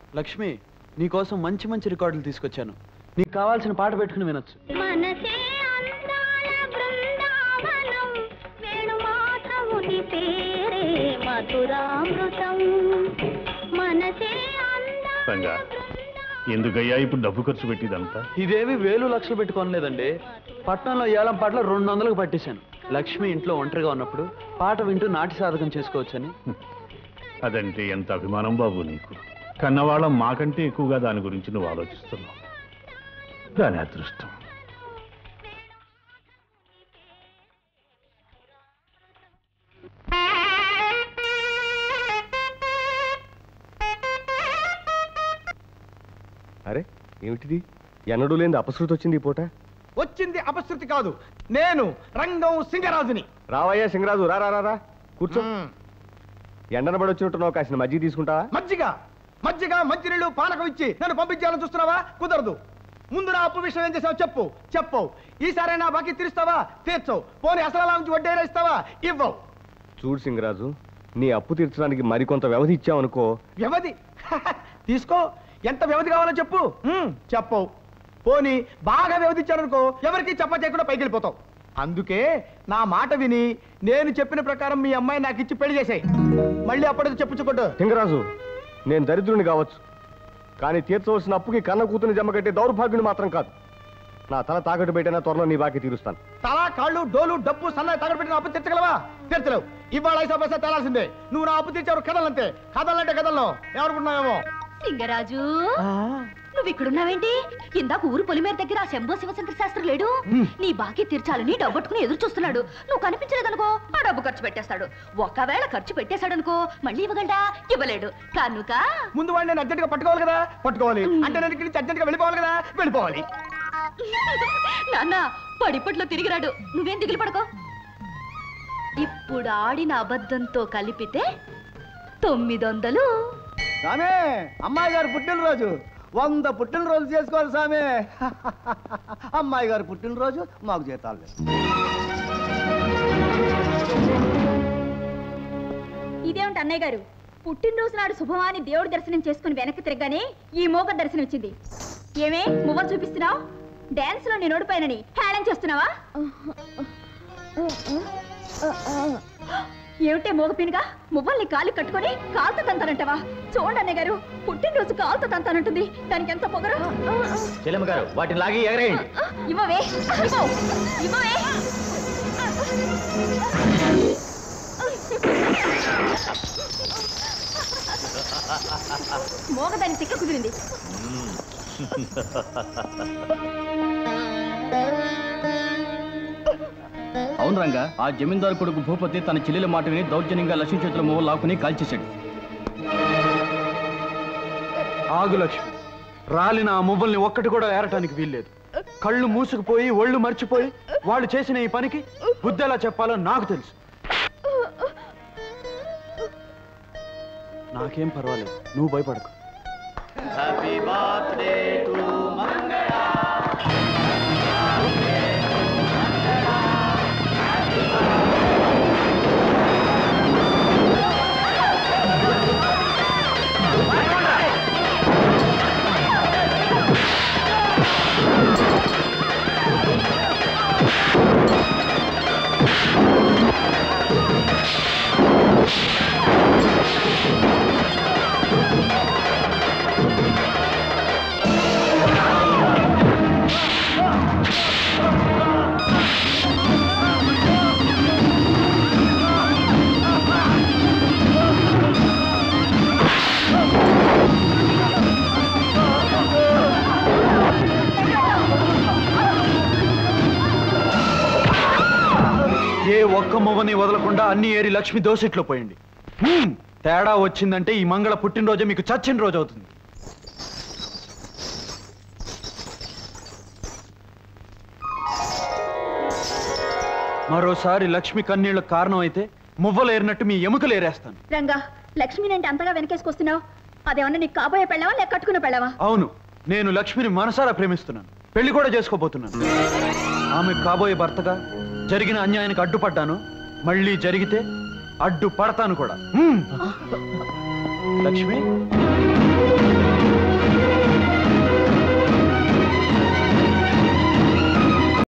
లక్ష్మి నీకోసం మంచి మంచి రికార్డులు తీసుకొచ్చాను నీకు కావాల్సిన పాట పెట్టుకుని వినొచ్చు మనసే అందాల బృందావనం వేణుమాధవుని పేరే మధురామృతం మనసే అందాల రంగా ఎందుకయ్యా ఇప్పుడు డబ్బు ఖర్చు పెట్టిదంతా ఇదేమి వేలు లక్షలు పెట్టుకోనలేదండి పట్నంలో ఏలం పాటలు రెండు వందలకు పట్టేశాను లక్ష్మి ఇంట్లో ఒంటరిగా ఉన్నప్పుడు పాట వింటూ నాటి సాధకం చేసుకోవచ్చని అదంటే ఎంత అభిమానం బాబు నీకు కన్నవాళ్ళం మాకంటే ఎక్కువగా దాని గురించి నువ్వు ఆలోచిస్తున్నావు దాని అదృష్టం అరే ఏమిటిది ఎన్నడూ లేని అపశృతి వచ్చింది ఈ పూట వచ్చింది అపశృతి కాదు నేను రంగం సింగరాజుని రావయ్యా సింగరాజు రా రా రా, రా కూర్చో ఎండనబడి వచ్చినట్టున్నావు కాసిన మజ్జిగ తీసుకుంటావా మజ్జిగ మజ్జిగ మంచినీళ్ళు పానకం ఇచ్చి నన్ను పంపించాలని చూస్తున్నావా కుదరదు ముందు నా అప్పు విషయం ఏం చేసావు చెప్పు చెప్పు ఈసారి నా బాకీ తీరుస్తావా తీర్చవు పోనీ అసలు అలా ఉంచి వడ్డీ ఇస్తావా ఇవ్వవు చూడు సింగరాజు నీ అప్పు తీర్చడానికి మరికొంత వ్యవధి ఇచ్చావనుకో వ్యవధి తీసుకో ఎంత వ్యవధి కావాలో చెప్పు ఉమ్, చెప్పవు పోనీ బాగా వ్యవధి ఇచ్చారనుకో ఎవరికి చెప్ప చేయకుండా పైకి వెళ్ళిపోతావు అందుకే నా మాట విని నేను చెప్పిన ప్రకారం మీ అమ్మాయి నాకు ఇచ్చి పెళ్లి చేసాయి మళ్ళీ అప్పటికి చెప్పుకోడు సింగరాజు నేను దరిద్రుని కావచ్చు కానీ తీర్చవలసిన అప్పుకి కన్న కూతుని జమ కట్టే దౌర్భాగ్యుని మాత్రం కాదు నా తల తాకట్టు పెట్టినా త్వరలో నీ బాకీ తీరుస్తాను తల కాళ్ళు డోలు డబ్బు సన్నాయి తగడబెట్టిన అప్పు తీర్చగలవా తీర్చలేవు ఇవాళ ఐసా పైసా తేలాల్సిందే నువ్వు నా అప్పు తీర్చావు కదలంతే కదలంటే కదలను ఎవరుకున్నావేమో సింగరాజు నువ్వు ఇక్కడున్నావేంటి ఇందాక ఊరు పొలిమేర దగ్గర ఆ శంభో శివశంకర శాస్త్రి లేడు నీ బాకీ తీర్చాలని డబ్బట్టుకుని ఎదురు చూస్తున్నాడు నువ్వు కనిపించలేదనుకో ఆ డబ్బు ఖర్చు పెట్టేస్తాడు ఒకవేళ ఖర్చు పెట్టేశాడనుకో మళ్ళీ ఇవ్వగలడా ఇవ్వలేడు కనుక ముందు వాడిని నేను అర్జెంట్ గా పట్టుకోవాలి కదా పట్టుకోవాలి అంటే నేను ఇక్కడి నుంచి అర్జెంట్ గా వెళ్ళిపోవాలి కదా వెళ్ళిపోవాలి నాన్న పడిపట్లో తిరిగిరాడు నువ్వేం దిగులు పడకో ఇప్పుడు ఆడిన అబద్ధంతో కలిపితే తొమ్మిది వందలు సామే అమ్మాయి గారు పుట్టినరోజు వంద పుట్టినరోజు చేసుకోవాలి సామే అమ్మాయి గారు పుట్టినరోజు మాకు జీతాలు లేవు. ఇదేమిటి అన్నయ్య గారు పుట్టినరోజు నాడు శుభమాని దేవుడి దర్శనం చేసుకుని వెనక్కి తిరగగానే ఈ మోగ దర్శనం వచ్చింది ఏమే మువ్వ చూపిస్తున్నావు డాన్స్ లో నేను ఓడిపోయానని హేళన చేస్తున్నావా ఏమిటే మోగపినిగా మువ్వల్ని కాలు కట్టుకొని కాలుతో తంతానంటావా చూడండి అన్నయ్య గారు పుట్టినరోజు కాలుతో తంతానంటుంది దానికి ఎంత పొగరు చెల్లెమ్మ గారు వాటిని లాగి ఎగరేయండి ఇవ్వవే ఇవ్వవు ఇవ్వవే మోగదాని తిక్క కుదిరింది అవును రంగా ఆ జమీందారు కొడుకు భూపతి తన చెల్లెల మాట విని దౌర్జన్యంగా లక్ష్మీ చేతుల మొవ్వ లాక్కుని కాల్చేశాడు ఆగు లక్ష్మి రాలిన ఆ మువ్వల్ని ఒక్కటి కూడా ఏరటానికి వీల్లేదు కళ్ళు మూసుకుపోయి ఒళ్ళు మర్చిపోయి వాళ్ళు చేసిన ఈ పనికి బుద్ధి ఎలా చెప్పాలో నాకు తెలుసు నాకేం పర్వాలేదు నువ్వు భయపడకు ఏ ఒక్క మొవ్వని వదలకుండా అన్ని ఏరి లక్ష్మి దోసిట్లో పోయింది హ్మ్, తేడా వచ్చిందంటే ఈ మంగళ పుట్టినరోజే మీకు చచ్చిన రోజు అవుతుంది మరోసారి లక్ష్మి కన్నీళ్ళకు కారణం అయితే మువ్వలు ఏరినట్టు మీ ఎముకలు ఏరేస్తాను రంగా లక్ష్మిని అంటే అంతగా వెనకేసుకొస్తున్నావు అదేమన్నా నీకు కాబోయే పెళ్ళావా లేక కట్టుకున్న పెళ్ళావా అవును నేను లక్ష్మిని మనసారా ప్రేమిస్తున్నాను పెళ్లి కూడా చేసుకోబోతున్నాను ఆమె కాబోయే భర్తగా జరిగిన అన్యాయానికి అడ్డుపడ్డాను మళ్ళీ జరిగితే అడ్డు పడతాను కూడా హ్మ్. లక్ష్మి